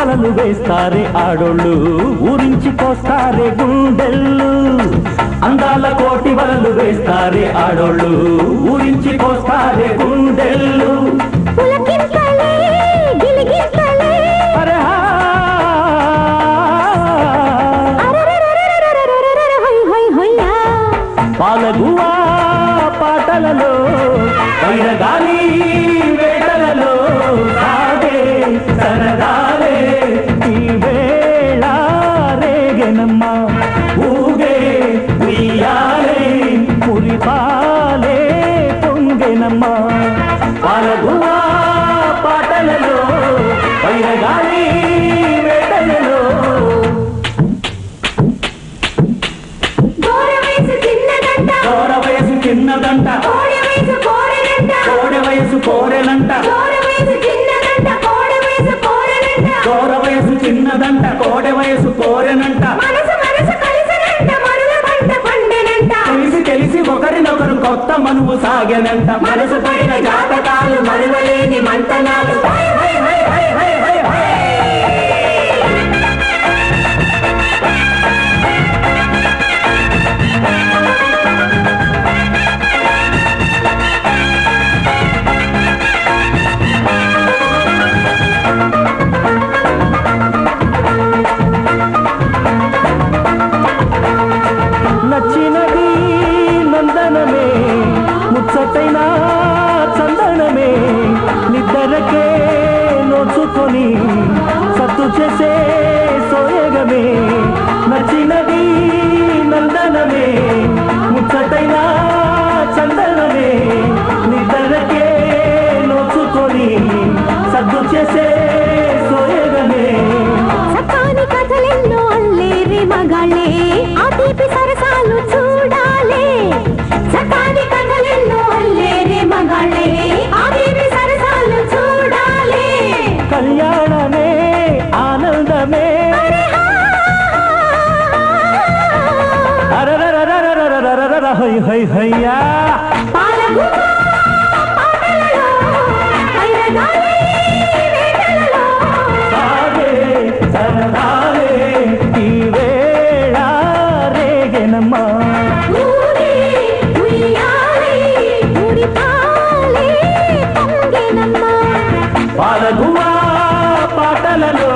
వలలు వేస్తారే ఆడోళ్ళు ఊరించి పోస్తారే గుండెళ్ళు అందాల కోటి వలలు వేస్తారే ఆడోళ్ళు ఊరించి పోస్తారే గుండెళ్ళు పులకింతలే గిలిగింతలే అరే హా! అరరరరరరరరరర హై హై హయ్యా పాలగువా పాటలలో వైరగాలి వేటలలో సాగే సరదాలే ఈ వేళ రేగెనమ్మ ఊగే ఉయ్యాలే పురిపాలే పొంగెనమ్మ పాలగువా పాటలలో వైరగాలి వేటలలో గోర వయసు చిన్నదంట కోర వయసు చిన్నదంట కోడ వయసు కోడనంట కోడ వయసు కోరెలంట గోర వయసు చిన్నదంట కోడ వయసు కోడనంట కోర వయసు చిన్నదంట కోడె వయసు కోరెనంట మనసు మనసు కలిసినంట మరుల పంట పండనంట తెలిసి తెలిసి ఒకరినొకరు కొత్త మనువు సాగెనంట మనసు పడిన జాతకాలు మరువలేని మంతనాలు హై, హై, హై, హై, హై, హై, హై. నచ్చినది నందనమే ముచ్చటైన చందనమే నిద్దరకే నోచుకొని సత్తు చేసే సోయగమే నచ్చినది నందనమే ముచ్చటైన చందనమే నిద్దరకే నోచుకొని సద్దు చేసే సోయగమే సకాని కథలెన్నో అల్లేరి మగాళ్ళే ఆ తీపి సరసాలు చూడాలే సకాని కథలెన్నో అల్లేరి మగాళ్ళే ఆ తీపి సరసాలు చూడాలే కళ్యాణమే ఆనందమే అరరరరరరరరరర హై హై హయ్యా పాలగుమ్మ పాటలలో వైరగాలి వేటలలో సాగే సరదాలే ఈ వేళ రేగెనమ్మా ఊరే ఉయ్యాలే ఊరిపాలే పొంగెనమ్మా పాలగువా పాటలలో